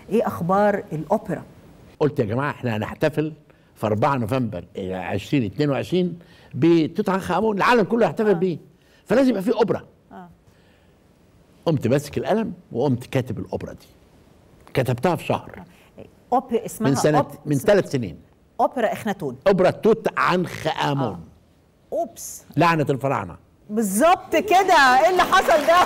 ايه اخبار الاوبرا قلت يا جماعه احنا هنحتفل في 4 نوفمبر 2022 بتوت عنخ امون العالم كله يحتفل بيه فلازم يبقى في اوبرا قمت ماسك القلم وقمت كاتب الاوبرا دي كتبتها في شهر اوبرا اسمها من سنه أوب- من ثلاث سنين اوبرا اخناتون اوبرا توت عنخ امون اوبس لعنه الفراعنه بالظبط كده ايه اللي حصل ده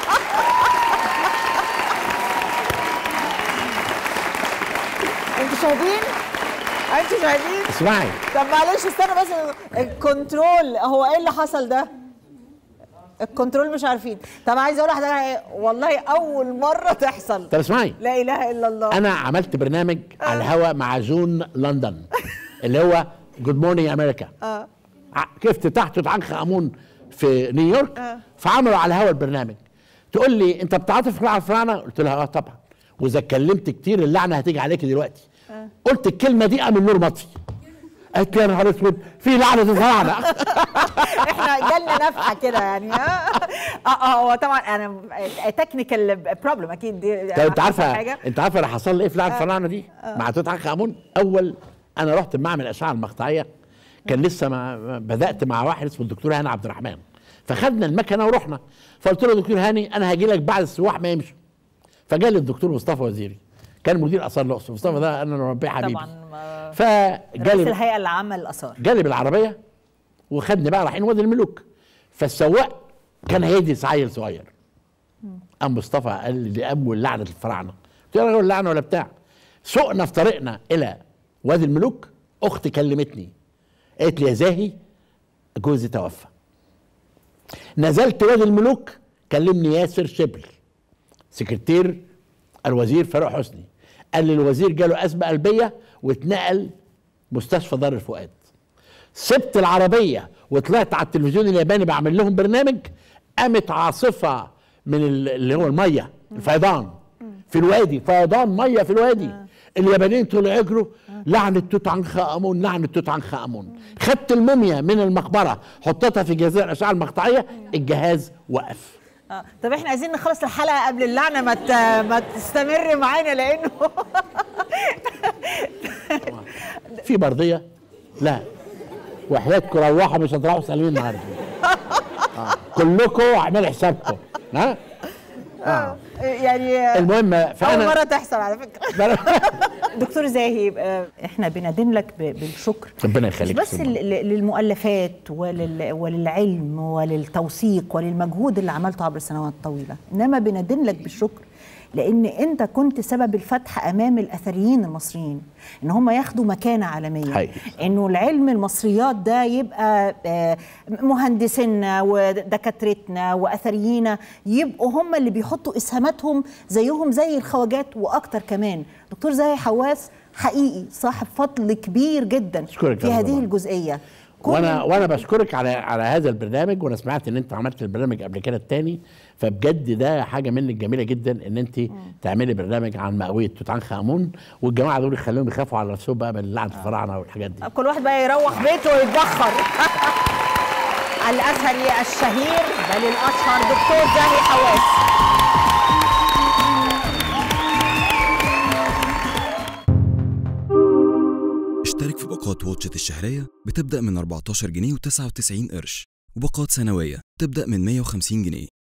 انتوا شايفين انتوا شايفين اسمعي طب معلش استنى بس الكنترول هو ايه اللي حصل ده الكنترول مش عارفين طب عايز اقول لحضرتك إيه؟ والله اول مره تحصل طب اسمعي لا اله الا الله انا عملت برنامج على الهواء مع جون لندن اللي هو جود مورنينج امريكا اه كيف تحت توت عنخ امون في نيويورك فعملوا على الهواء البرنامج تقول لي انت بتعاطف على الفراعنه قلت لها اه طبعا واذا اتكلمت كتير اللعنه هتيجي عليك دلوقتي قلت الكلمه دي قام النور مطفي قالت لي يا نهار اسود في لعنه الفراعنه احنا جالنا نفحه كده يعني اه اه هو طبعا انا تكنيكال بروبلم اكيد دي طب انت عارفه حاجه انت عارفه اللي حصل لي ايه في لعنه الفراعنه دي مع توت عنخ امون اول انا رحت معمل الاشعه المقطعيه كان لسه ما ما بدات مع واحد اسمه الدكتور هاني عبد الرحمن فخدنا المكنه ورحنا فقلت له دكتور هاني انا هاجي لك بعد السواح ما يمشوا فجالي الدكتور مصطفى وزيري كان مدير اثار الاقصر مصطفى ده انا مربيه حبيبي طبعا ما- رئيس فجالي الهيئه العامه للاثار جالي بالعربيه وخدني بقى رايحين وادي الملوك فالسواق كان هيدي عيل صغير قام مصطفى قال لي دي اول لعنه الفراعنه قلت له ولا لعنه ولا بتاع سقنا في طريقنا الى وادي الملوك اختي كلمتني قالت لي يا زاهي جوزي توفى نزلت وادي الملوك كلمني ياسر شبل سكرتير الوزير فاروق حسني قال لي الوزير جاله ازمه قلبيه واتنقل مستشفى دار الفؤاد سبت العربيه وطلعت على التلفزيون الياباني بعمل لهم برنامج قامت عاصفه من ال- اللي هو الميه الفيضان في الوادي فيضان ميه في الوادي اليابانيين طلعوا يجروا لعنة توت عنخ امون لعنة توت عنخ امون خدت الموميا من المقبره حطيتها في جهاز الاشعه المقطعيه الجهاز وقف آه. طب احنا عايزين نخلص الحلقه قبل اللعنه ما ت- ما تستمر معانا لانه في برضيه لا وحياتكم روحوا مش هتروحوا سالمين النهارده آه. كلكم اعملوا حسابكم ها يعني المهم اول فانا مره تحصل على فكره دكتور زاهي آه، احنا بندين لك ب- بالشكر ربنا مش يخليك بس ل- ل- للمؤلفات ولل... وللعلم وللتوثيق وللمجهود اللي عملته عبر السنوات الطويله انما بندين لك بالشكر لان انت كنت سبب الفتح امام الاثريين المصريين ان هم ياخدوا مكانه عالميه حقيقي. انه العلم المصريات ده يبقى آه، مهندسينا ودكاترتنا واثريينا يبقوا هم اللي بيحطوا اسهاماتهم زيهم زي الخواجات واكتر كمان دكتور زاهي حواس حقيقي صاحب فضل كبير جدا أشكرك في يا هذه رب. الجزئيه كل- وانا وانا بشكرك على على هذا البرنامج وانا سمعت ان انت عملت البرنامج قبل كده التاني فبجد ده حاجه منك جميله جدا ان انت تعملي برنامج عن مأوية توت عنخ امون والجماعه دول يخليهم يخافوا على نفسهم بقى من لعنه الفراعنه والحاجات دي كل واحد بقى يروح بيته ويتبخر الاثري الشهير بل الاشهر دكتور زاهي حواس اشترك في باقات واتشت الشهرية بتبدأ من 14 جنيه و99 قرش وباقات سنوية تبدأ من 150 جنيه